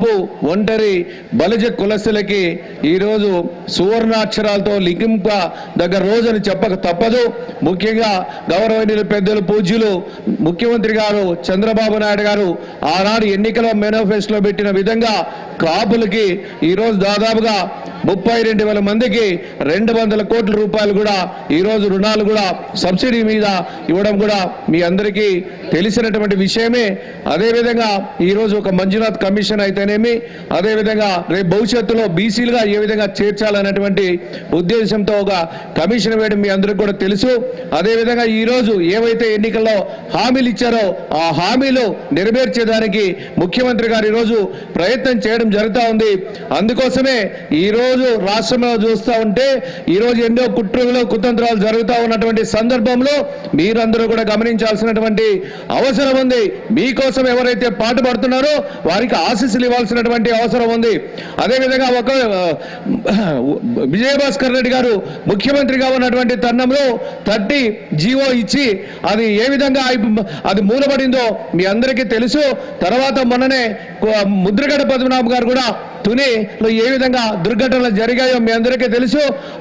కాపు ఒంటరి బలిజ కులస్తులకి ఈరోజు సువర్ణాక్షరాలతో లిఖింప దగ్గర రోజుని చెప్పక తప్పదు ముఖ్యంగా గౌరవనీయులు పెద్దలు పూజ్యులు ముఖ్యమంత్రి గారు చంద్రబాబు నాయుడు గారు ఆనాడు ఎన్నికల మేనిఫెస్టోలో పెట్టిన విధంగా కాపులకి ఈరోజు దాదాపుగా ముప్పై రెండు వేల మందికి రెండు వందల కోట్ల రూపాయలు కూడా ఈరోజు రుణాలు కూడా సబ్సిడీ మీద ఇవ్వడం కూడా మీ అందరికీ తెలిసినటువంటి విషయమే అదేవిధంగా ఈరోజు ఒక మంజునాథ్ కమిషన్ అయితేనేమి అదేవిధంగా రేపు భవిష్యత్తులో బీసీలుగా ఏ విధంగా చేర్చాలన్నటువంటి ఉద్దేశంతో ఒక కమిషన్ వేయడం మీ అందరికీ కూడా తెలుసు అదేవిధంగా ఈరోజు ఏవైతే ఎన్నికల్లో హామీలు ఇచ్చారో ఆ హామీలు నెరవేర్చేదానికి ముఖ్యమంత్రి గారు ఈరోజు ప్రయత్నం చేయడం జరుగుతూ ఉంది అందుకోసమే ఈరోజు రాష్ట్రంలో చూస్తూ ఉంటే ఈరోజు ఎన్నో కుట్రలు కుతంత్రాలు జరుగుతూ ఉన్నటువంటి సందర్భంలో మీరందరూ కూడా గమనించాల్సినటువంటి అవసరం ఉంది మీకోసం ఎవరైతే పాటుపడుతున్నారో వారికి ఆశీస్సులు ఇవ్వాల్సినటువంటి అవసరం ఉంది అదేవిధంగా ఒక ఆ, విజయభాస్కర్ రెడ్డి గారు ముఖ్యమంత్రిగా ఉన్నటువంటి తరుణంలో థర్టీ జీవో ఇచ్చి అది ఏ విధంగా అయిపో- అది మూలబడిందో మీ అందరికీ తెలుసు తర్వాత మొన్ననే కు- ముద్రగడ పద్మనాభం గారు కూడా తునిలో ఏ విధంగా దుర్ఘటనలు జరిగాయో మీ అందరికీ తెలుసు